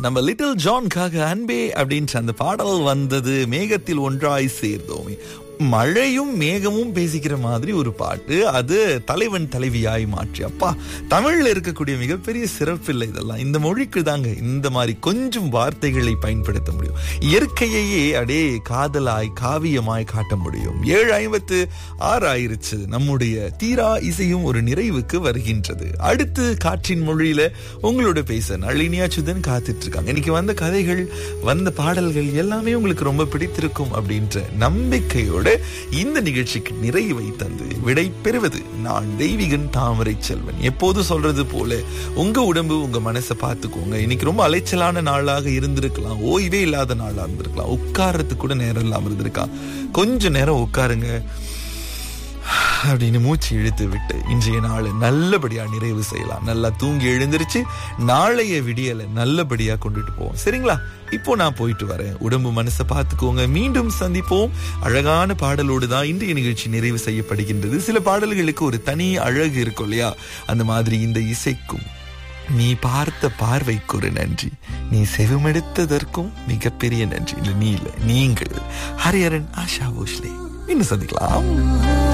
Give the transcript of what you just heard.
நம்ம லிட்டில் ஜான்காக அன்பே அப்படின்ற அந்த பாடல் வந்தது மேகத்தில் ஒன்றாய் சேர்ந்தோமே மழையும் மேகமும் பேசிக்கிற மாதிரி ஒரு பாட்டு அது தலைவன் தலைவியாய் மாற்றி அப்பா தமிழ்ல இருக்கக்கூடிய மிகப்பெரிய சிறப்பு இல்லை இதெல்லாம் இந்த மொழிக்கு தாங்க இந்த மாதிரி கொஞ்சம் வார்த்தைகளை பயன்படுத்த முடியும் இயற்கையையே அடே காதலாய் காவியமாய் காட்ட முடியும் ஏழு ஐம்பத்து ஆறு ஆயிருச்சு நம்முடைய தீரா இசையும் ஒரு நிறைவுக்கு வருகின்றது அடுத்து காற்றின் மொழியில உங்களோட பேச நளினியா சுதன் காத்துட்டு இருக்காங்க இன்னைக்கு வந்த கதைகள் வந்த பாடல்கள் எல்லாமே உங்களுக்கு ரொம்ப பிடித்திருக்கும் அப்படின்ற நம்பிக்கையோட இந்த நிகழ்ச்சிக்கு நிறைவை தந்து விடை பெறுவது நான் தெய்வீகன் தாமரை செல்வன் எப்போது சொல்றது போல உங்க உடம்பு உங்க மனசை பார்த்துக்கோங்க இன்னைக்கு ரொம்ப அலைச்சலான நாளாக இருந்திருக்கலாம் ஓய்வே இல்லாத நாளா இருந்திருக்கலாம் உட்கார்றதுக்கு கூட நேரம் இல்லாம இருந்திருக்கலாம் கொஞ்ச நேரம் உட்காருங்க அப்படின்னு மூச்சு இழுத்து விட்டு இன்றைய நாளை நல்லபடியா நிறைவு செய்யலாம் நல்லா தூங்கி எழுந்திருச்சு நாளைய விடியலை நல்லபடியா கொண்டுட்டு போவோம் சரிங்களா இப்போ நான் போயிட்டு வரேன் உடம்பு மனசை பார்த்துக்கோங்க மீண்டும் சந்திப்போம் அழகான பாடலோடு தான் இன்றைய நிகழ்ச்சி நிறைவு செய்யப்படுகின்றது சில பாடல்களுக்கு ஒரு தனி அழகு இருக்கும் இல்லையா அந்த மாதிரி இந்த இசைக்கும் நீ பார்த்த பார்வைக்கு ஒரு நன்றி நீ செவிமெடுத்ததற்கும் மிகப்பெரிய நன்றி இல்லை நீ இல்லை நீங்கள் ஹரியரன் ஆஷா போஸ்லே இன்னும் சந்திக்கலாம்